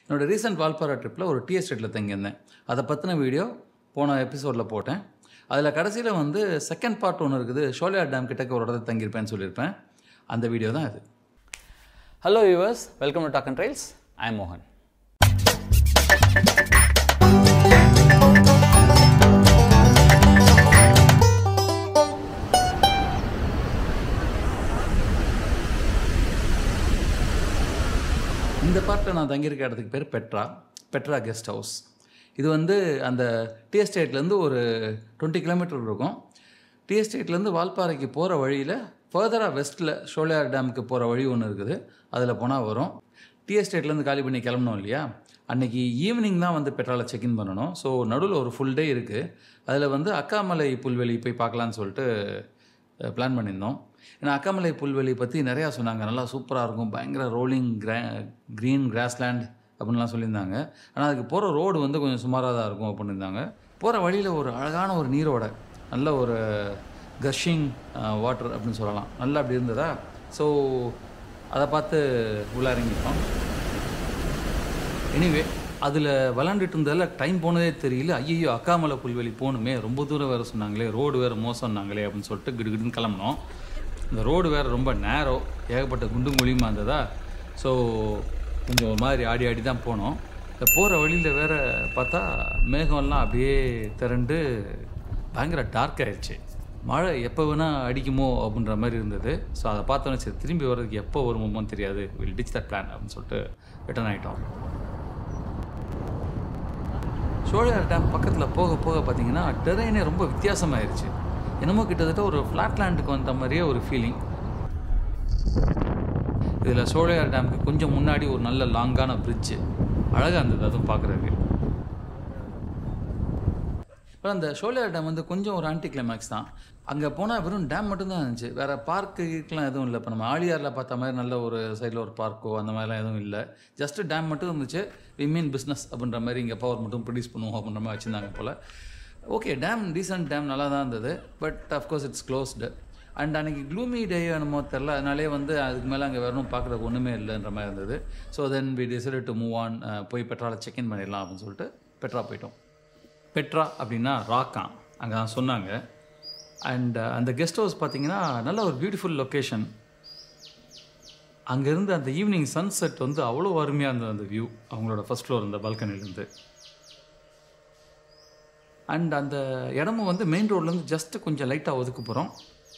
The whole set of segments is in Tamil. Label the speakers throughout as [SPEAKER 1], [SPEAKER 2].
[SPEAKER 1] என்னோடய ரீசெண்ட் வால்பாரா ட்ரிப்பில் ஒரு டீ எஸ்டேட்டில் தங்கியிருந்தேன் அதை பற்றின வீடியோ போன எபிசோடில் போட்டேன் அதில் கடைசியில் வந்து செகண்ட் பார்ட் ஒன்று இருக்குது ஷோலியார் டேம் கிட்டக்க ஒரு இடத்துல தங்கியிருப்பேன்னு சொல்லியிருப்பேன் அந்த வீடியோ தான் இது
[SPEAKER 2] hello viewers welcome to talk and trails I am மோகன்
[SPEAKER 1] இந்த பார்ட்டில் நான் தங்கியிருக்க இடத்துக்கு பேர் பெட்ரா பெட்ரா கெஸ்ட் ஹவுஸ் இது வந்து அந்த டி எஸ்டேட்லேருந்து ஒரு டுவெண்ட்டி கிலோமீட்டர் இருக்கும் டி எஸ்டேட்லேருந்து வால்பாறைக்கு போகிற வழியில் ஃபர்தராக வெஸ்ட்டில் ஷோலியார் டேமுக்கு போகிற வழி ஒன்று இருக்குது அதில் போனால் வரும் டி எஸ்டேட்லேருந்து காலி பண்ணி கிளம்பணும் இல்லையா அன்றைக்கி ஈவினிங் தான் வந்து பெட்ரோலை செக்இன் பண்ணணும் ஸோ நடுவில் ஒரு ஃபுல் டே இருக்குது அதில் வந்து அக்காமலை புல்வெளி போய் பார்க்கலான்னு சொல்லிட்டு பிளான் பண்ணியிருந்தோம் ஏன்னா அக்காமலை புல்வெளி பற்றி நிறையா சொன்னாங்க நல்லா சூப்பராக இருக்கும் பயங்கர ரோலிங் கிரா க்ரீன் கிராஸ்லேண்ட் அப்படின்லாம் சொல்லியிருந்தாங்க ஆனால் அதுக்கு போகிற ரோடு வந்து கொஞ்சம் சுமாராக தான் இருக்கும் அப்படின்னு இருந்தாங்க போகிற வழியில் ஒரு அழகான ஒரு நீரோட நல்ல ஒரு கஷிங் வாட்டர் அப்படின்னு சொல்லலாம் நல்லா அப்படி இருந்ததா ஸோ அதை பார்த்து உள்ள இறங்கிட்டோம் எனிவே அதில் விளாண்டுட்டு இருந்ததில் டைம் போனதே தெரியல ஐயோ அக்காமலை புல்வெளி போகணுமே ரொம்ப தூரம் வேறு சொன்னாங்களே ரோடு வேறு மோசம்னாங்களே அப்படின்னு சொல்லிட்டு கிடுகிடுன்னு கிளம்பினோம் இந்த ரோடு வேறு ரொம்ப நேரோ ஏகப்பட்ட குண்டும் குழியுமா இருந்ததா ஸோ கொஞ்சம் ஒரு மாதிரி ஆடி ஆடி தான் போனோம் இந்த போகிற வழியில் வேறு பார்த்தா மேகம்லாம் அப்படியே திரண்டு பயங்கர டார்க் ஆயிடுச்சு மழை எப்போ வேணால் அடிக்குமோ அப்படின்ற மாதிரி இருந்தது ஸோ அதை பார்த்தோன்னே சரி திரும்பி வர்றதுக்கு எப்போ வருமோன்னு தெரியாது வில் டிச் தட் பிளான் அப்படின்னு சொல்லிட்டு ரிட்டர்ன் ஆகிட்டோம் சோழியார் டேம் பக்கத்தில் போக போக பார்த்தீங்கன்னா டெரெயினே ரொம்ப வித்தியாசமாயிருச்சு என்னமோ கிட்டத்தட்ட ஒரு ஃப்ளாட் லேண்டுக்கு வந்த மாதிரியே ஒரு ஃபீலிங் இதில் சோழையார் டேமுக்கு கொஞ்சம் முன்னாடி ஒரு நல்ல லாங்கான பிரிட்ஜு அழகாக இருந்தது அதுவும் பார்க்குறதுக்கு இப்போ அந்த ஷோலியார் டேம் வந்து கொஞ்சம் ஒரு ஆன்டி கிளைமேக்ஸ் தான் அங்கே போனால் வெறும் டேம் மட்டும்தான் இருந்துச்சு வேறு பார்க்குக்கெலாம் எதுவும் இல்லை இப்போ நம்ம ஆழியாரில் பார்த்த மாதிரி நல்ல ஒரு சைடில் ஒரு பார்க்கோ அந்த மாதிரிலாம் எதுவும் இல்லை ஜஸ்ட் டேம் மட்டும் இருந்துச்சு வி மீன் பிஸ்னஸ் அப்படின்ற மாதிரி இங்கே பவர் மட்டும் ப்ரொடியூஸ் பண்ணுவோம் அப்படின்ற மாதிரி வச்சுருந்தாங்க போல் ஓகே டேம் டீசன்ட் டேம் நல்லா தான் இருந்தது but of course it's closed and அன்றைக்கி க்ளூமி டே என்னமோ தெரில அதனாலே வந்து அதுக்கு மேலே அங்கே வரணும் பார்க்குறதுக்கு ஒன்றுமே இல்லைன்ற மாதிரி இருந்தது so then we decide to move on போய் பெட்ராவில் செக்இன் பண்ணிடலாம் அப்படின்னு சொல்லிட்டு பெட்ரா போயிட்டோம் பெட்ரா அப்படின்னா ராக்காம் அங்கே தான் சொன்னாங்க அண்ட் அந்த கெஸ்ட் ஹவுஸ் பார்த்தீங்கன்னா நல்ல ஒரு பியூட்டிஃபுல் லொக்கேஷன் அங்கேருந்து அந்த ஈவினிங் சன்செட் வந்து அவ்வளோ அருமையாக இருந்தது அந்த வியூ அவங்களோட ஃபஸ்ட் ஃப்ளோர் அந்த பால்கனிலேருந்து அண்ட் அந்த இடமும் வந்து மெயின் ரோட்லேருந்து ஜஸ்ட்டு கொஞ்சம் லைட்டாக ஒதுக்க போகிறோம்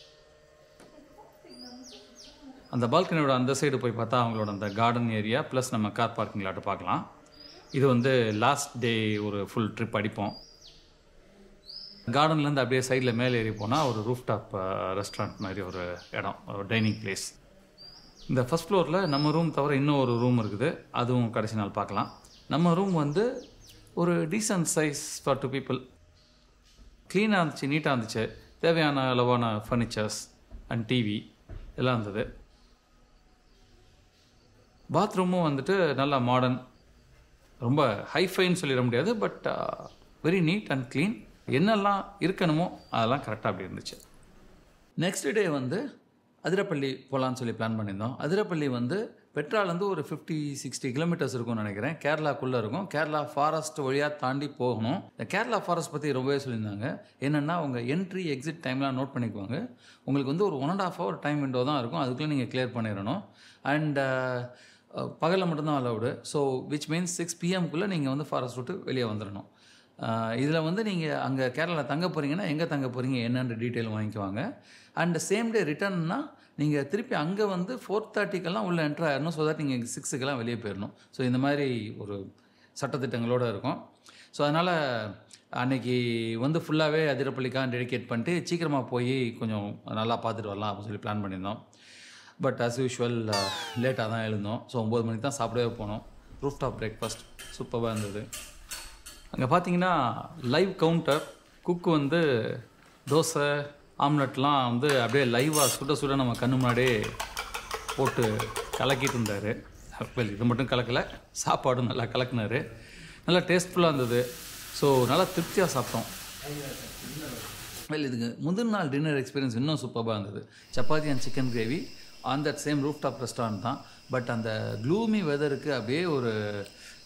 [SPEAKER 1] அந்த பால்கனியோட அந்த சைடு போய் பார்த்தா அவங்களோட அந்த கார்டன் ஏரியா ப்ளஸ் நம்ம கார் பார்க்கிங் லாட்டை பார்க்கலாம் இது வந்து லாஸ்ட் டே ஒரு ஃபுல் ட்ரிப் அடிப்போம் கார்டன்லேருந்து அப்படியே சைடில் மேலே ஏறி போனால் ஒரு ரூஃப் டாப் ரெஸ்டாரண்ட் மாதிரி ஒரு இடம் ஒரு டைனிங் பிளேஸ் இந்த ஃபஸ்ட் ஃப்ளோரில் நம்ம ரூம் தவிர இன்னும் ஒரு ரூம் இருக்குது அதுவும் கடைசி நாள் பார்க்கலாம் நம்ம ரூம் வந்து ஒரு decent size for two people க்ளீனாக இருந்துச்சு நீட்டாக இருந்துச்சு தேவையான அளவான ஃபர்னிச்சர்ஸ் அண்ட் டிவி எல்லாம் இருந்தது பாத்ரூமும் வந்துட்டு நல்லா மாடர்ன் ரொம்ப ஹைஃபைன்னு சொல்லிட முடியாது but very neat and clean என்னெல்லாம் இருக்கணுமோ அதெல்லாம் கரெக்டாக அப்படி இருந்துச்சு நெக்ஸ்ட் டே வந்து அதிரப்பள்ளி போகலான்னு சொல்லி பிளான் பண்ணியிருந்தோம் அதிரப்பள்ளி வந்து பெட்ராலேருந்து ஒரு ஃபிஃப்டி சிக்ஸ்டி கிலோமீட்டர்ஸ் இருக்கும்னு நினைக்கிறேன் கேரளாக்குள்ளே இருக்கும் கேரளா ஃபாரஸ்ட் வழியாக தாண்டி போகணும் இந்த கேரளா ஃபாரஸ்ட் பற்றி ரொம்பவே சொல்லியிருந்தாங்க என்னென்னா உங்கள் என்ட்ரி எக்ஸிட் டைம்லாம் நோட் பண்ணிக்குவாங்க உங்களுக்கு வந்து ஒரு one and half hour time window தான் இருக்கும் அதுக்குள்ளே நீங்கள் கிளியர் பண்ணிடணும் அண்ட் பகலில் மட்டும்தான் allowed so which means six பிஎம்குள்ளே நீங்கள் வந்து ஃபாரஸ்ட் விட்டு வெளியே வந்துடணும் இதில் வந்து நீங்கள் அங்கே கேரளாவில் தங்க போகிறீங்கன்னா எங்கே தங்க போகிறீங்க என்னென்ற டீட்டெயில் வாங்கிக்குவாங்க அண்ட் சேம் டே ரிட்டர்ன்னா நீங்கள் திருப்பி அங்கே வந்து ஃபோர் தேர்ட்டிக்கெல்லாம் உள்ளே என்ட்ரு ஆயிடணும் ஸோ தட் நீங்கள் சிக்ஸுக்கெல்லாம் வெளியே போயிடணும் ஸோ இந்த மாதிரி ஒரு சட்டத்திட்டங்களோடு இருக்கும் ஸோ அதனால் அன்னைக்கு வந்து ஃபுல்லாகவே அதிரப்பள்ளிக்காக டெடிகேட் பண்ணிட்டு சீக்கிரமாக போய் கொஞ்சம் நல்லா பார்த்துட்டு வரலாம் அப்படின்னு சொல்லி பிளான் பண்ணியிருந்தோம் பட் ஆஸ் யூஷுவல் லேட்டாக தான் எழுந்தோம் ஸோ ஒம்பது மணிக்கு தான் சாப்பிடவே போனோம் ரூஃப் டாப் பிரேக்ஃபாஸ்ட் சூப்பராக இருந்தது அங்கே பார்த்தீங்கன்னா லைவ் கவுண்டர் குக்கு வந்து தோசை ஆம்லெட்லாம் வந்து அப்படியே லைவாக சுட சுட நம்ம கண்ணு முன்னாடியே போட்டு கலக்கிட்டு இருந்தார் வெல் இது மட்டும் கலக்கலை சாப்பாடும் நல்லா கலக்குனாரு நல்லா டேஸ்ட்ஃபுல்லாக இருந்தது ஸோ நல்லா திருப்தியாக சாப்பிட்டோம் வெல் இதுக்கு முந்தின நாள் டின்னர் எக்ஸ்பீரியன்ஸ் இன்னும் சூப்பராக இருந்தது சப்பாத்தி and chicken gravy on that same roof top restaurant தான் பட் அந்த க்ளூமி வெதருக்கு அப்படியே ஒரு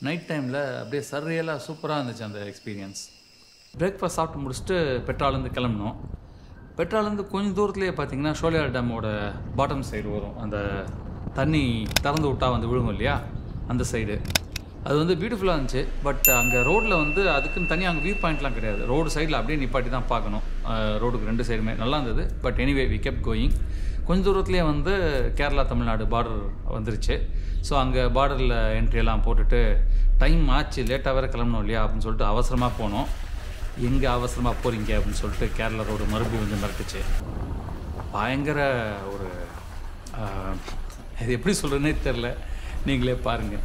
[SPEAKER 1] நைட் டைமில் அப்படியே சர்ரியலாக சூப்பராக இருந்துச்சு அந்த எக்ஸ்பீரியன்ஸ் பிரேக்ஃபாஸ்ட் சாப்பிட்டு முடிச்சுட்டு பெட்ராலேருந்து கிளம்பினோம் பெட்ராலேருந்து கொஞ்சம் தூரத்துலேயே பார்த்தீங்கன்னா ஷோலியார் டேமோட பாட்டம் சைடு வரும் அந்த தண்ணி திறந்து விட்டா வந்து விழுகும் இல்லையா அந்த சைடு அது வந்து பியூட்டிஃபுல்லாக இருந்துச்சு பட் அங்கே ரோட்டில் வந்து அதுக்குன்னு தனியாக அங்கே வியூ பாயிண்ட்லாம் கிடையாது ரோடு சைடில் அப்படியே நிப்பாட்டி தான் பார்க்கணும் ரோடுக்கு ரெண்டு சைடுமே நல்லா இருந்தது but anyway we kept going கொஞ்ச தூரத்துலேயே வந்து கேரளா தமிழ்நாடு பார்டர் வந்துருச்சு ஸோ அங்கே பார்டரில் என்ட்ரியெல்லாம் போட்டுட்டு டைம் ஆச்சு லேட்டாக வேறு கிளம்பணும் இல்லையா அப்படின்னு சொல்லிட்டு அவசரமாக போனோம் எங்கே அவசரமாக போகிறீங்க அப்படின்னு சொல்லிட்டு கேரளா ரோடு மறுபடியும் வந்து மிரட்டுச்சு பயங்கர ஒரு ஆஹ், இது எப்படி சொல்கிறேன்னே தெரில நீங்களே பாருங்கள்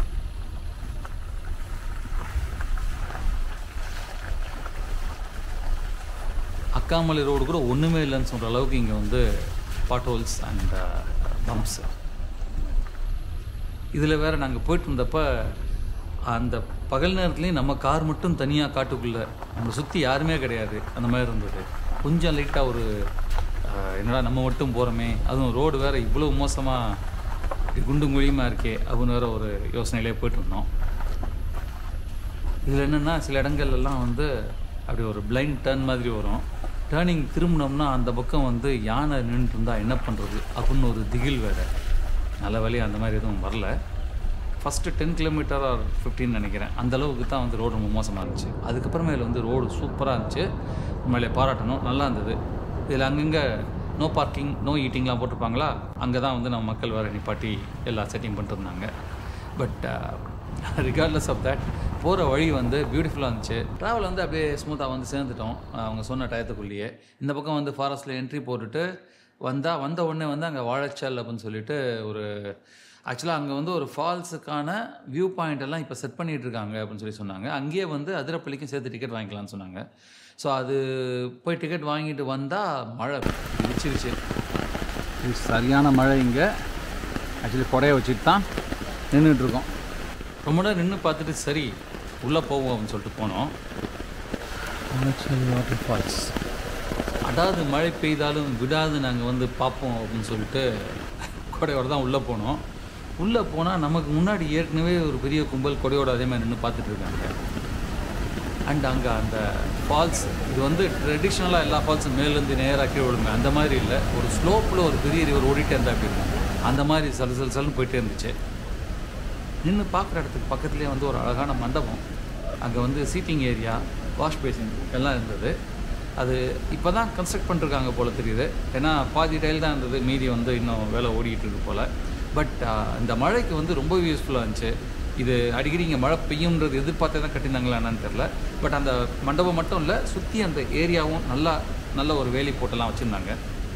[SPEAKER 1] அக்காமலை ரோடு கூட ஒன்றுமே இல்லைன்னு சொல்கிற அளவுக்கு இங்கே வந்து பாட் ஹோல்ஸ் அண்ட் பம்ப்ஸ் இதில் வேறு நாங்கள் போயிட்டு இருந்தப்ப அந்த பகல் நேரத்துலேயும் நம்ம கார் மட்டும் தனியாக காட்டுக்குள்ளே நம்மளை சுற்றி யாருமே கிடையாது அந்த மாதிரி இருந்தது கொஞ்சம் லைட்டாக ஒரு ஆஹ், என்னடா நம்ம மட்டும் போகிறோமே அதுவும் ரோடு வேறு இவ்வளோ மோசமாக குண்டும் குழியுமாக இருக்கே அப்படின்னு வேற ஒரு யோசனையிலே போயிட்டு இருந்தோம் இதில் என்னென்னா சில இடங்கள்லாம் வந்து அப்படி ஒரு பிளைண்ட் டர்ன் மாதிரி வரும் டேர்னிங் திரும்பினோம்னா அந்த பக்கம் வந்து யானை நின்றுட்டு இருந்தால் என்ன பண்ணுறது அப்படின்னு ஒரு திகில் வேறு நல்ல வழி அந்த மாதிரி எதுவும் வரல first ten kilometre or fifteen நினைக்கிறேன் அந்த அளவுக்கு தான் வந்து ரோடு ரொம்ப மோசமாக இருந்துச்சு அதுக்கப்புறமேல வந்து ரோடு சூப்பராக இருந்துச்சு உண்மையிலே பாராட்டணும் நல்லா இருந்தது இதில் அங்கங்கே நோ பார்க்கிங் நோ ஈட்டிங்லாம் போட்டிருப்பாங்களா அங்கே தான் வந்து நம்ம மக்கள் வேறு நிப்பாட்டி எல்லா செட்டிங் பண்ணிட்டு இருந்தாங்க பட் ரிகார்ட்லெஸ் ஆஃப் தட் போகிற வழி வந்து பியூட்டிஃபுல்லாக இருந்துச்சு ட்ராவல் வந்து அப்படியே ஸ்மூத்தாக வந்து சேர்ந்துட்டோம் அஹ் அவங்க சொன்ன டயத்துக்குள்ளேயே இந்த பக்கம் வந்து ஃபாரஸ்ட்டில் என்ட்ரி போட்டுட்டு வந்தால் வந்த உடனே வந்து அங்கே வாழைச்சல் அப்படின்னு சொல்லிட்டு ஒரு ஆக்சுவலாக அங்கே வந்து ஒரு ஃபால்ஸுக்கான வியூ பாயிண்ட் எல்லாம் இப்போ செட் பண்ணிட்டு இருக்காங்க அப்படின்னு சொல்லி சொன்னாங்க அங்கேயே வந்து அதிரப்பள்ளிக்கும் சேர்த்து டிக்கெட் வாங்கிக்கலாம்னு சொன்னாங்க ஸோ அது போய் டிக்கெட் வாங்கிட்டு வந்தால் மழை இடிச்சிருச்சு இது சரியான மழை இங்கே ஆக்சுவலி குறைய வச்சுட்டு தான் நின்றுட்டு இருக்கோம் ரொம்ப நேரம் நின்று பார்த்துட்டு சரி உள்ளே போவோம் அப்படின்னு சொல்லிட்டு போனோம் வாட்டர் ஃபால்ஸ் அதாவது மழை பெய்தாலும் விடாது நாங்கள் வந்து பார்ப்போம் அப்படின்னு சொல்லிட்டு கொடையோட தான் உள்ளே போனோம் உள்ளே போனால் நமக்கு முன்னாடி ஏற்கனவே ஒரு பெரிய கும்பல் கொடையோட அதே மாதிரி நின்று பார்த்துட்டு இருக்காங்க அண்ட் அங்கே அந்த ஃபால்ஸ் இது வந்து ட்ரெடிஷ்னலாக எல்லா ஃபால்ஸும் மேலேருந்து நேராக கீழே விழுங்க அந்த மாதிரி இல்லை ஒரு ஸ்லோப்பில் ஒரு பெரிய ரிவர் ஓடிட்டே இருந்தா அப்படி இருக்கும் அந்த மாதிரி சல் சல் சல்னு போயிட்டே இருந்துச்சு நின்று பார்க்குற இடத்துக்கு பக்கத்துலேயே வந்து ஒரு அழகான மண்டபம் அங்கே வந்து சீட்டிங் ஏரியா வாஷ் பேசின் எல்லாம் இருந்தது அது இப்போ தான் கன்ஸ்ட்ரக்ட் பண்ணிருக்காங்க போல் தெரியுது ஏன்னா பாதி டைல் தான் இருந்தது மீதி வந்து இன்னும் வேலை ஓடிக்கிட்டு இருக்கு போல் பட் இந்த மழைக்கு வந்து ரொம்ப யூஸ்ஃபுல்லாக இருந்துச்சு இது அடிக்கடி இங்கே மழை பெய்யும்ன்றது எதிர்பார்த்தே தான் கட்டியிருந்தாங்களா என்னன்னு தெரில பட் அந்த மண்டபம் மட்டும் இல்லை சுற்றி அந்த ஏரியாவும் நல்லா நல்ல ஒரு வேலி போட்டெல்லாம் வச்சுருந்தாங்க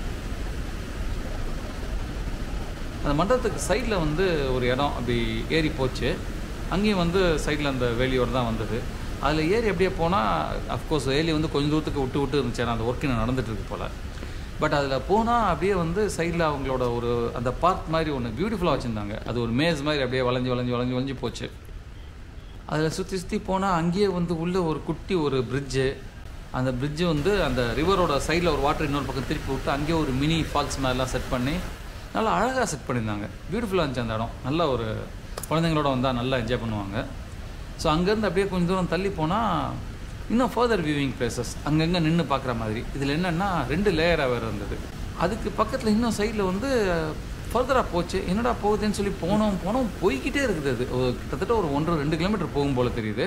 [SPEAKER 1] அந்த மண்டபத்துக்கு சைடில் வந்து ஒரு இடம் அப்படி ஏறி போச்சு அங்கேயும் வந்து சைடில் அந்த வேலியோடு தான் வந்தது அதில் ஏறி அப்படியே போனால் அஃப்கோர்ஸ் வேலி வந்து கொஞ்சம் தூரத்துக்கு விட்டு விட்டு இருந்துச்சு ஏன்னா அந்த ஒர்க் இன்னும் நடந்துட்டு இருக்கு போல் பட் அதில் போனால் அப்படியே வந்து சைடில் அவங்களோட ஒரு அந்த பார்க் மாதிரி ஒன்று பியூட்டிஃபுல்லாக வச்சுருந்தாங்க அது ஒரு மேஸ் மாதிரி அப்படியே வளைஞ்சு வளைஞ்சு வளைஞ்சு வளைஞ்சு போச்சு அதில் சுற்றி சுற்றி போனால் அங்கேயே வந்து உள்ள ஒரு குட்டி ஒரு பிரிட்ஜு அந்த பிரிட்ஜு வந்து அந்த ரிவரோட சைடில் ஒரு வாட்டர் இன்னொரு பக்கம் திருப்பி விட்டு அங்கேயே ஒரு மினி ஃபால்ஸ் மாதிரிலாம் செட் பண்ணி நல்லா அழகாக செட் பண்ணியிருந்தாங்க பியூட்டிஃபுல்லாக இருந்துச்சு அந்த இடம் நல்ல ஒரு குழந்தைங்களோட வந்தால் நல்லா என்ஜாய் பண்ணுவாங்க ஸோ அங்கேருந்து அப்படியே கொஞ்சம் தூரம் தள்ளி போனால் இன்னும் ஃபர்தர் வியூவிங் பிளேசஸ் அங்கங்கே நின்று பார்க்குற மாதிரி இதில் என்னென்னா ரெண்டு லேயராக வேறு இருந்தது அதுக்கு பக்கத்தில் இன்னும் சைடில் வந்து ஃபர்தராக போச்சு என்னடா போகுதுன்னு சொல்லி போனோம் போனோம் போய்கிட்டே இருக்குது அது ஒரு கிட்டத்தட்ட ஒரு ஒன்றரை ரெண்டு கிலோமீட்டர் போகும் போல் தெரியுது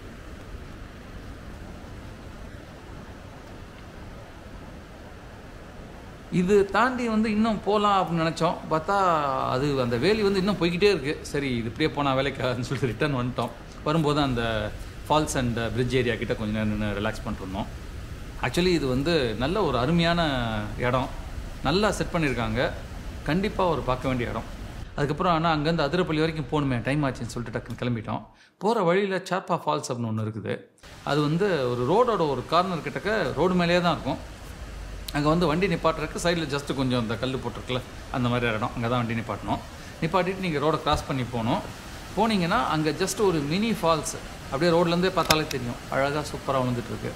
[SPEAKER 1] இது தாண்டி வந்து இன்னும் போகலாம் அப்படின்னு நினச்சோம் பார்த்தா அது அந்த வேலி வந்து இன்னும் போய்கிட்டே இருக்குது சரி இது இப்படியே போனால் வேலைக்காதுன்னு சொல்லிட்டு ரிட்டர்ன் வந்துட்டோம் வரும்போது அந்த ஃபால்ஸ் அண்ட் பிரிட்ஜ் ஏரியா கிட்ட கொஞ்சம் நேரம் நின்று ரிலாக்ஸ் பண்ணிருந்தோம் ஆக்சுவலி இது வந்து நல்ல ஒரு அருமையான இடம் நல்லா செட் பண்ணியிருக்காங்க கண்டிப்பாக ஒரு பார்க்க வேண்டிய இடம் அதுக்கப்புறம் ஆனால் அங்கேருந்து அதிரப்பள்ளி வரைக்கும் போகணுமே டைம் ஆச்சுன்னு சொல்லிட்டு டக்குன்னு கிளம்பிட்டோம் போகிற வழியில் சார்பா ஃபால்ஸ் அப்படின்னு ஒன்று இருக்குது அது வந்து ஒரு ரோடோட ஒரு கார்னர் கிட்டக்க ரோடு மேலேயே தான் இருக்கும் அங்கே வந்து வண்டி நிப்பாட்டுறதுக்கு சைடில் ஜஸ்ட்டு கொஞ்சம் அந்த கல் போட்டிருக்குல்ல அந்த மாதிரி இடம் அங்கே தான் வண்டி நிப்பாட்டணும் நிப்பாட்டிட்டு நீங்கள் ரோடை கிராஸ் பண்ணி போகணும் போனீங்கன்னா அங்கே ஜஸ்ட் ஒரு மினி ஃபால்ஸ் அப்படியே ரோட்லேருந்தே பார்த்தாலே தெரியும் அழகாக சூப்பராக விழுந்துட்டுருக்கு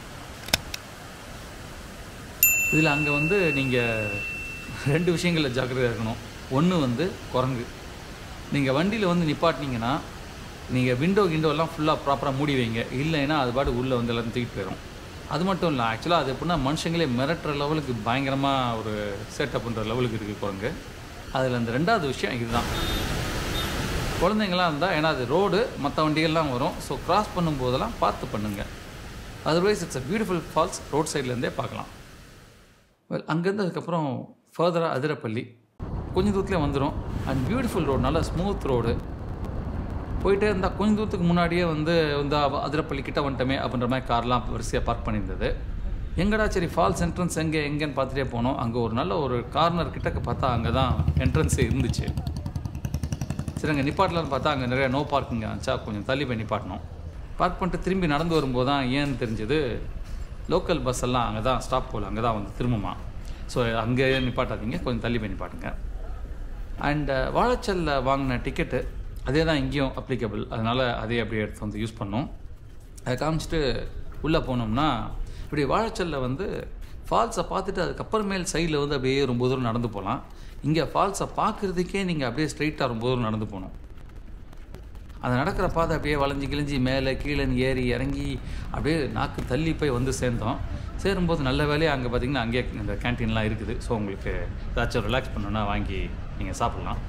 [SPEAKER 1] இதில் அங்கே வந்து நீங்கள் ரெண்டு விஷயங்களில் ஜாக்கிரதையாக இருக்கணும் ஒன்று வந்து குரங்கு நீங்கள் வண்டியில் வந்து நிப்பாட்டினீங்கன்னா நீங்கள் விண்டோ கிண்டோலாம் ஃபுல்லாக ப்ராப்பராக மூடி வைங்க இல்லைன்னா அது பாட்டு உள்ளே வந்து எல்லாத்தையும் தூக்கிட்டு போயிடும் அது மட்டும் இல்லை ஆக்சுவலாக அது எப்படின்னா மனுஷங்களே மிரட்டுற லெவலுக்கு பயங்கரமாக ஒரு செட்டப்ன்ற லெவலுக்கு இருக்குது குரங்கு அதில் அந்த ரெண்டாவது விஷயம் இதுதான் குழந்தைங்களாம் இருந்தால் ஏன்னா அது ரோடு மற்ற வண்டிகள்லாம் வரும் ஸோ கிராஸ் பண்ணும்போதெல்லாம் பார்த்து பண்ணுங்கள் otherwise it's a beautiful falls road சைட்லேருந்தே பார்க்கலாம் வெல் அங்கேருந்து அதுக்கப்புறம் ஃபர்தராக அதிரப்பள்ளி கொஞ்சம் தூரத்துலேயே வந்துடும் அண்ட் பியூட்டிஃபுல் ரோடு நல்ல ஸ்மூத் ரோடு போயிட்டே இருந்தால் கொஞ்சம் தூரத்துக்கு முன்னாடியே வந்து இந்த அவ- அதிரப்பள்ளி கிட்ட வந்துட்டோமே அப்படின்ற மாதிரி கார்லாம் வரிசையாக பார்க் பண்ணியிருந்தது எங்கடா சரி ஃபால்ஸ் என்ட்ரன்ஸ் எங்கே எங்கேன்னு பார்த்துட்டே போனோம் அங்கே ஒரு நல்ல ஒரு கார்னர் கிட்டக்க பார்த்தா அங்கே தான் என்ட்ரன்ஸே இருந்துச்சு சரி அங்கே நிப்பாட்டலான்னு பார்த்தா அங்கே நிறைய நோ பார்க்கிங் ஆச்சா கொஞ்சம் தள்ளி போய் நிப்பாட்டினோம் பார்க் பண்ணிட்டு திரும்பி நடந்து வரும்போது தான் ஏன்னு தெரிஞ்சது லோக்கல் பஸ் எல்லாம் அங்கே தான் ஸ்டாப் போகல அங்கே தான் வந்து திரும்புமா ஸோ அங்கே நிப்பாட்டாதீங்க கொஞ்சம் தள்ளி போய் நிப்பாட்டுங்க அண்ட் வாழைச்சல்ல வாங்கின டிக்கெட்டு அதே தான் இங்கேயும் அப்ளிகபிள் அதனால் அதே அப்படியே எடுத்து வந்து யூஸ் பண்ணோம் அதை காமிச்சிட்டு உள்ளே போனோம்னா இப்படி வாழைச்சல்ல வந்து ஃபால்ஸை பார்த்துட்டு அதுக்கப்புறமேல் சைடில் வந்து அப்படியே ரொம்ப தூரம் நடந்து போகலாம் இங்கே ஃபால்ஸை பார்க்குறதுக்கே நீங்கள் அப்படியே ஸ்ட்ரைட்டாக ரொம்ப தூரம் நடந்து போகணும் அது நடக்கிற பாதை அப்படியே வளைஞ்சு கிழிஞ்சி மேலே கீழே ஏறி இறங்கி அப்படியே நாக்கு தள்ளி போய் வந்து சேர்ந்தோம் சேரும்போது நல்ல வேலையாக அங்கே பார்த்தீங்கன்னா அங்கேயே இந்த கேன்டீன்லாம் இருக்குது ஸோ உங்களுக்கு ஏதாச்சும் ரிலாக்ஸ் பண்ணணுன்னா வாங்கி நீங்கள் சாப்பிட்லாம்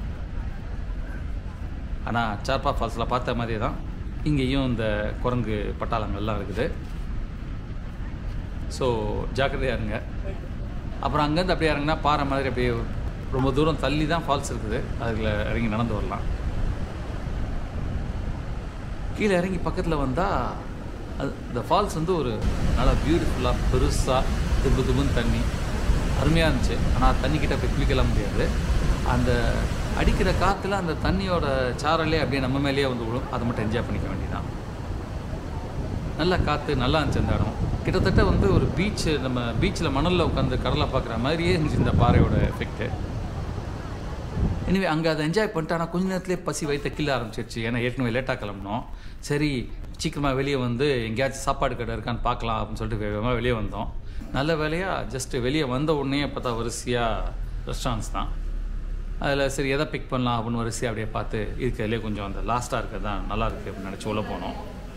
[SPEAKER 1] ஆனால் சார்பா ஃபால்ஸில் பார்த்த மாதிரியே தான் இங்கேயும் இந்த குரங்கு பட்டாளங்கள்லாம் இருக்குது ஸோ ஜாக்கிரதையாக இருங்க அப்புறம் அங்கேருந்து அப்படியே இறங்கினா பாறை மாதிரி அப்படியே ரொம்ப தூரம் தள்ளி தான் ஃபால்ஸ் இருக்குது அதில் இறங்கி நடந்து வரலாம் கீழே இறங்கி பக்கத்தில் வந்தால் அது இந்த ஃபால்ஸ் வந்து ஒரு நல்லா பியூட்டிஃபுல்லாக பெருசாக திப்பு திப்புன்னு தண்ணி அருமையாக இருந்துச்சு ஆனால் தண்ணிக்கிட்ட போய் குளிக்கலாம் முடியாது அந்த அடிக்கிற காற்றுல அந்த தண்ணியோட சாரலே அப்படியே நம்ம மேலேயே வந்து விடும் அதை மட்டும் என்ஜாய் பண்ணிக்க வேண்டியதான் நல்லா காற்று நல்லா இருந்துச்சு அந்த இடம் கிட்டத்தட்ட வந்து ஒரு பீச் நம்ம பீச்சில் மணலில் உட்காந்து கடலை பார்க்குற மாதிரியே இருந்துச்சு இந்த பாறையோட எஃபெக்ட்டு எனிவே அங்கே அதை என்ஜாய் பண்ணிட்டு ஆனால் கொஞ்ச நேரத்துலேயே பசி வயிற்ற கிள்ள ஆரம்பிச்சிருச்சு ஏன்னா ஏற்கனவே லேட்டாக கிளம்புனோம் சரி சீக்கிரமாக வெளியே வந்து எங்கேயாச்சும் சாப்பாடு கடை இருக்கான்னு பார்க்கலாம் அப்படின்னு சொல்லிட்டு வேகமாக வெளியே வந்தோம் நல்ல வேலையாக ஜஸ்ட்டு வெளியே வந்த உடனே பார்த்தா வரிசையாக ரெஸ்டாரண்ட்ஸ் தான் அதில் சரி எதை பிக் பண்ணலாம் அப்படின்னு வரிசையாக அப்படியே பார்த்து இருக்கிறதுலே கொஞ்சம் அந்த லாஸ்ட்டாக இருக்கிறது தான் நல்லா இருக்குது அப்படின்னு நினச்சி உள்ளே போனோம்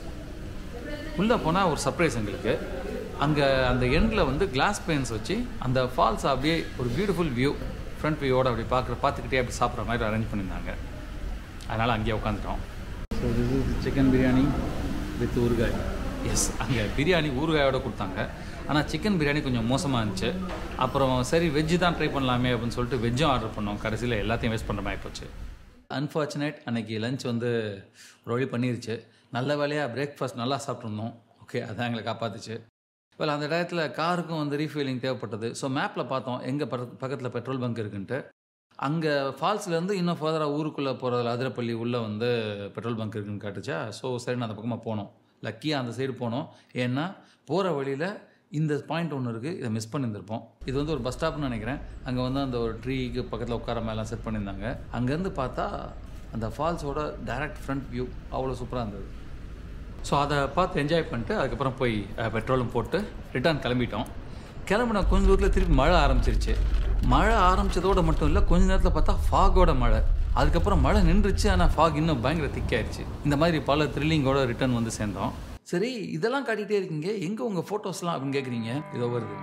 [SPEAKER 1] உள்ளே போனால் ஒரு சர்ப்ரைஸ் எங்களுக்கு அங்கே அந்த எண்டில் வந்து கிளாஸ் பெயின்ஸ் வச்சு அந்த ஃபால்ஸ் அப்படியே ஒரு பியூட்டிஃபுல் வியூ ஃப்ரண்ட் வியூவோட அப்படி பார்க்குற பார்த்துக்கிட்டே அப்படி சாப்பிட்ற மாதிரி அரேஞ்ச் பண்ணியிருந்தாங்க அதனால் அங்கேயே உட்காந்துட்டோம் so this is chicken biryani with ஊறுகாய் எஸ் அங்கே பிரியாணி ஊறுகாயோட கொடுத்தாங்க ஆனால் சிக்கன் பிரியாணி கொஞ்சம் மோசமாக இருந்துச்சு அப்புறம் சரி வெஜ்ஜு தான் ட்ரை பண்ணலாமே அப்படின்னு சொல்லிட்டு வெஜ்ஜும் ஆர்டர் பண்ணோம் கடைசியில் எல்லாத்தையும் வேஸ்ட் பண்ணுற மாதிரி போச்சு அன்ஃபார்ச்சுனேட் அன்னைக்கு லஞ்ச் வந்து ஒரு வழி பண்ணிருச்சு நல்ல வேலையாக பிரேக்ஃபாஸ்ட் நல்லா சாப்பிட்ருந்தோம் ஓகே அதான் எங்களை காப்பாத்துச்சு well அந்த டயத்தில் காருக்கும் வந்து ரீஃபில்லிங் தேவைப்பட்டது ஸோ மேப்பில் பார்த்தோம் எங்கே பக்கத்தில் பெட்ரோல் பங்க் இருக்குன்ட்டு அங்கே ஃபால்ஸ்லேருந்து இன்னும் ஃபர்தராக ஊருக்குள்ளே போகிறதுல அதிரப்பள்ளி உள்ளே வந்து பெட்ரோல் பங்க் இருக்குன்னு காட்டுச்சா ஸோ சரி நான் அந்த பக்கமாக போனோம் லக்கியாக அந்த சைடு போனோம் ஏன்னா போகிற வழியில் இந்த பாயிண்ட் ஒன்று இருக்குது இதை மிஸ் பண்ணியிருந்திருப்போம் இது வந்து ஒரு பஸ் ஸ்டாப்னு நினைக்கிறேன் அங்கே வந்து அந்த ஒரு ட்ரீக்கு பக்கத்தில் உட்கார மேலாம் செட் பண்ணியிருந்தாங்க அங்கேருந்து பார்த்தா அந்த ஃபால்ஸோட டைரக்ட் ஃப்ரண்ட் வியூ அவ்வளோ சூப்பராக இருந்தது ஸோ அதை பார்த்து என்ஜாய் பண்ணிட்டு அதுக்கப்புறம் போய் அஹ், பெட்ரோலும் போட்டு ரிட்டர்ன் கிளம்பிட்டோம் கிளம்புன கொஞ்ச தூரத்தில் திருப்பி மழை ஆரம்பிச்சிருச்சு மழை ஆரம்பிச்சதோட மட்டும் இல்லை கொஞ்ச நேரத்தில் பார்த்தா ஃபாகோட மழை அதுக்கப்புறம் மழை நின்றுச்சு ஆனால் ஃபாக் இன்னும் பயங்கர திக்காயிருச்சு இந்த மாதிரி பல த்ரில்லிங்கோட ரிட்டர்ன் வந்து சேர்ந்தோம் சரி இதெல்லாம் காட்டிகிட்டே இருக்கீங்க எங்கே உங்கள் ஃபோட்டோஸ்லாம் அப்படின்னு கேட்குறீங்க இதோ வருது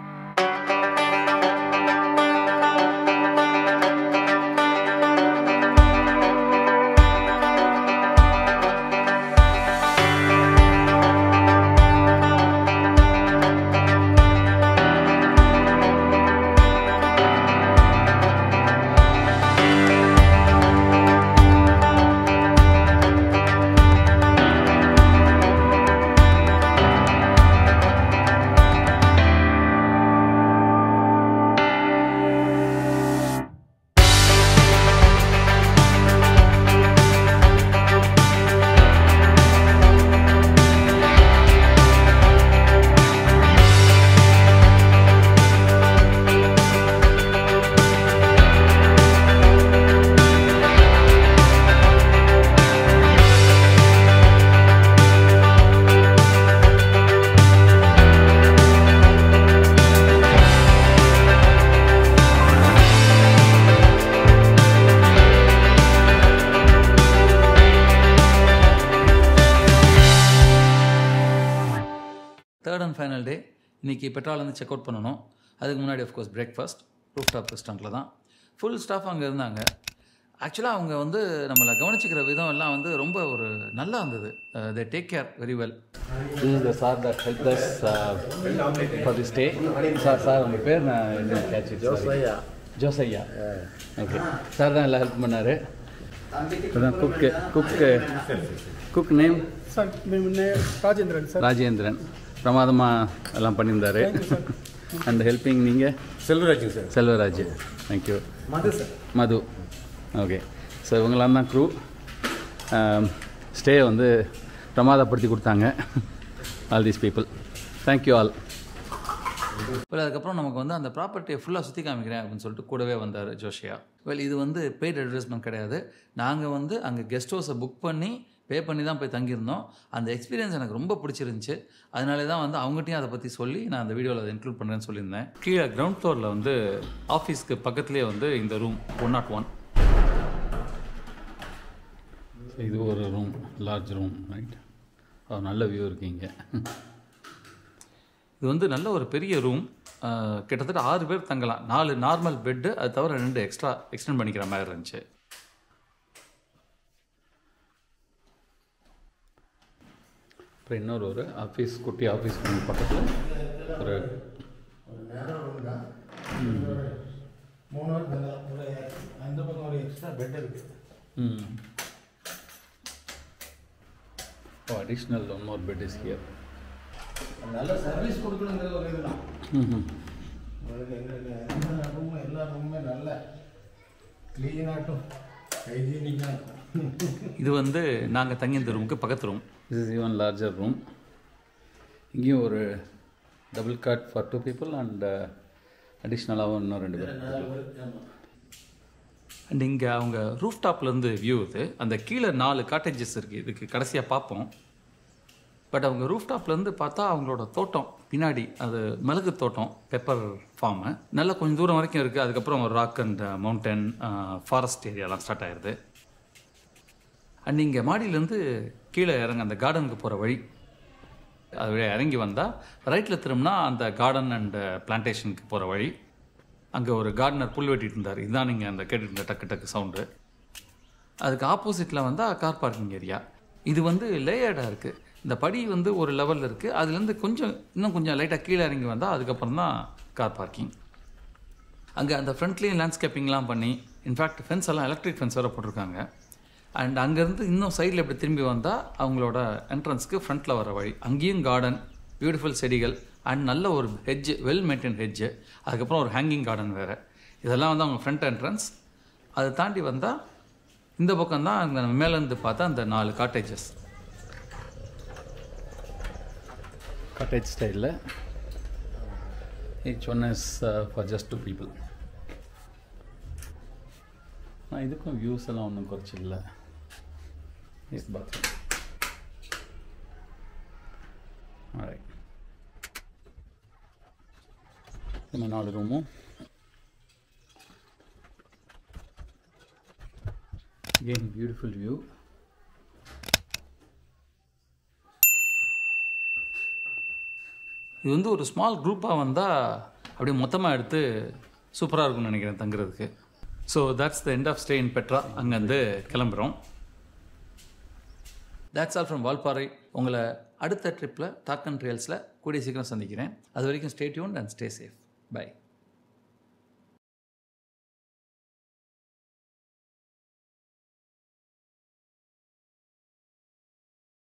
[SPEAKER 1] தேர்ட் அண்ட் ஃபைனல் டே இன்றைக்கி பெட்ராலேருந்து செக் அவுட் பண்ணணும் அதுக்கு முன்னாடி ஆஃப்கோர்ஸ் பிரேக்ஃபாஸ்ட் ரூஃப் டாப் ரெஸ்டாரண்ட்டில் தான் ஃபுல் ஸ்டாஃப் அங்கே இருந்தாங்க ஆக்சுவலாக அவங்க வந்து நம்மளை கவனிச்சிக்கிற விதம் எல்லாம் வந்து ரொம்ப ஒரு நல்லா இருந்தது they take care very well
[SPEAKER 2] This is the sir that helped us uh, for this stay. Sir, sir, உங்கள் பேர் நான் என்ன கேட்ச் ஜோசையா ஜோசையா ஓகே சார் தான் எல்லாம் ஹெல்ப் பண்ணார் அதான் cook cook cook name
[SPEAKER 3] sir మేము రాజేంద్రన్ సార్
[SPEAKER 2] ராஜேந்திரன் பிரமாதமாக எல்லாம் பண்ணியிருந்தாரு அண்ட் ஹெல்பிங் நீங்கள்
[SPEAKER 4] செல்வராஜுங்க sir
[SPEAKER 2] Selvaraj thank you
[SPEAKER 4] Madhu sir
[SPEAKER 2] Madhu okay so இவங்களாம் தான் க்ரூ ஸ்டே வந்து பிரமாதப்படுத்தி கொடுத்தாங்க all these people thank you all
[SPEAKER 1] well அதுக்கப்புறம் நமக்கு வந்து அந்த ப்ராப்பர்ட்டியை ஃபுல்லாக சுற்றி காமிக்கிறேன் அப்படின்னு சொல்லிட்டு கூடவே வந்தார் ஜோஷியா வெல் இது வந்து பெய்ட் அட்வர்டைஸ்மெண்ட் கிடையாது நாங்கள் வந்து அங்கே கெஸ்ட் ஹவுஸை புக் பண்ணி பே பண்ணி தான் போய் தங்கியிருந்தோம் அந்த எக்ஸ்பீரியன்ஸ் எனக்கு ரொம்ப பிடிச்சிருந்துச்சு அதனால தான் வந்து அவங்ககிட்டயும் அதை பற்றி சொல்லி நான் அந்த வீடியோவில் அதை இன்க்ளூட் பண்ணுறேன்னு சொல்லியிருந்தேன் கீழே கிரவுண்ட் ஃப்ளோரில் வந்து ஆஃபீஸ்க்கு பக்கத்துலேயே வந்து இந்த ரூம் ஒன் நாட் ஒன்
[SPEAKER 2] இது ஒரு ரூம் லார்ஜ் ரூம் ரைட் நல்ல வியூ இருக்கீங்க
[SPEAKER 1] இது வந்து நல்ல ஒரு பெரிய ரூம் கிட்டத்தட்ட ஆறு பேர் தங்கலாம் நாலு நார்மல் பெட்டு அது தவிர ரெண்டு எக்ஸ்ட்ரா எக்ஸ்டெண்ட் பண்ணிக்கிற மாதிரி இருந்துச்சு
[SPEAKER 2] அப்புறம் இன்னொரு ஒரு ஆஃபீஸ் குட்டி ஆஃபீஸ் ரூம் பக்கத்தில் ஒரு
[SPEAKER 4] மூணு பேர் தங்கலாம். ஒரு அந்த பக்கம் ஒரு எக்ஸ்ட்ரா பெட் இருக்கு
[SPEAKER 2] additional one more bed is here
[SPEAKER 4] நல்ல சர்வீஸ் கொடுக்கணுங்கிற ஒரு இதுதான் உங்களுக்கு எங்களுக்கு எல்லா ரூமும் எல்லா ரூமுமே நல்ல க்ளீனாகட்டும் ஹைஜீனிக்காக
[SPEAKER 1] இது வந்து நாங்கள் தங்கியிருந்த ரூமுக்கு பக்கத்து room
[SPEAKER 2] this is even larger room இங்கேயும் ஒரு double cot for two people and அடிஷ்னலாகவும் இன்னும் ரெண்டு பேர்
[SPEAKER 1] அண்ட் இங்கே அவங்க ரூஃப் டாப்லேருந்து வியூ இது அந்த கீழே நாலு காட்டேஜஸ் இருக்குது இதுக்கு கடைசியாக பார்ப்போம் பட் அவங்க ரூஃப் டாப்லேருந்து பார்த்தா அவங்களோட தோட்டம் பின்னாடி அது மிளகு தோட்டம் பெப்பர் ஃபார்மு நல்லா கொஞ்சம் தூரம் வரைக்கும் இருக்குது அதுக்கப்புறம் ஒரு ராக் அண்ட் மவுண்டன் ஃபாரஸ்ட் ஏரியாலாம் ஸ்டார்ட் ஆயிடுது அண்ட் இங்கே மாடியிலேருந்து கீழே இறங்க அந்த கார்டனுக்கு போகிற வழி அது வழியா இறங்கி வந்தால் ரைட்டில் திரும்பினா அந்த கார்டன் அண்ட் பிளான்டேஷனுக்கு போகிற வழி அங்கே ஒரு கார்டனர் புல் வெட்டிட்டு இருந்தார் இதுதான் நீங்கள் அந்த கேட்டுட்டு இருந்த டக்கு டக்கு சவுண்டு அதுக்கு ஆப்போசிட்டில் வந்தால் கார் பார்க்கிங் ஏரியா இது வந்து லேயர்டாக இருக்குது இந்த படி வந்து ஒரு லெவலில் இருக்குது அதுலேருந்து கொஞ்சம் இன்னும் கொஞ்சம் லைட்டாக கீழே இறங்கி வந்தால் அதுக்கப்புறம் தான் கார் பார்க்கிங் அங்கே அந்த ஃப்ரண்ட்லேயும் லேண்ட்ஸ்கேப்பிங்லாம் பண்ணி இன்ஃபேக்ட் ஃபென்ஸ் எல்லாம் எலக்ட்ரிக் ஃபென்ஸ் வேறு போட்டிருக்காங்க அண்ட் அங்கேருந்து இன்னும் சைடில் இப்படி திரும்பி வந்தால் அவங்களோட என்ட்ரன்ஸ்க்கு ஃப்ரண்ட்டில் வர வழி அங்கேயும் கார்டன் பியூட்டிஃபுல் செடிகள் அண்ட் நல்ல ஒரு ஹெட்ஜ் வெல் மெயின்டைன் ஹெட்ஜு அதுக்கப்புறம் ஒரு ஹேங்கிங் கார்டன் வேறு இதெல்லாம் வந்து அவங்க ஃப்ரண்ட் என்ட்ரன்ஸ் அதை தாண்டி வந்தால் இந்த பக்கம் தான் அங்கே மேலேருந்து பார்த்தா அந்த நாலு காட்டேஜஸ்
[SPEAKER 2] காட்டேஜ் ஸ்டைலில் each one is for just two people நான் இதுக்கும் வியூஸ் எல்லாம் ஒன்றும் குறைச்சி இல்லை இஸ் பாத்ரூம் ரைட் நம்ம நாலு ரூமும் again beautiful view
[SPEAKER 1] இது வந்து ஒரு ஸ்மால் குரூப்பாக வந்தால் அப்படியே மொத்தமாக எடுத்து சூப்பராக இருக்கும்னு நினைக்கிறேன் தங்குறதுக்கு so that's the end of stay in Petra அங்கேருந்து கிளம்புறோம் தேட்ஸ் ஆல் ஃப்ரம் வால்பாறை உங்களை அடுத்த ட்ரிப்பில் டாக் அண்ட் ட்ரியல்ஸில் கூடிய சீக்கிரம் சந்திக்கிறேன் அது வரைக்கும் stay tune and stay safe by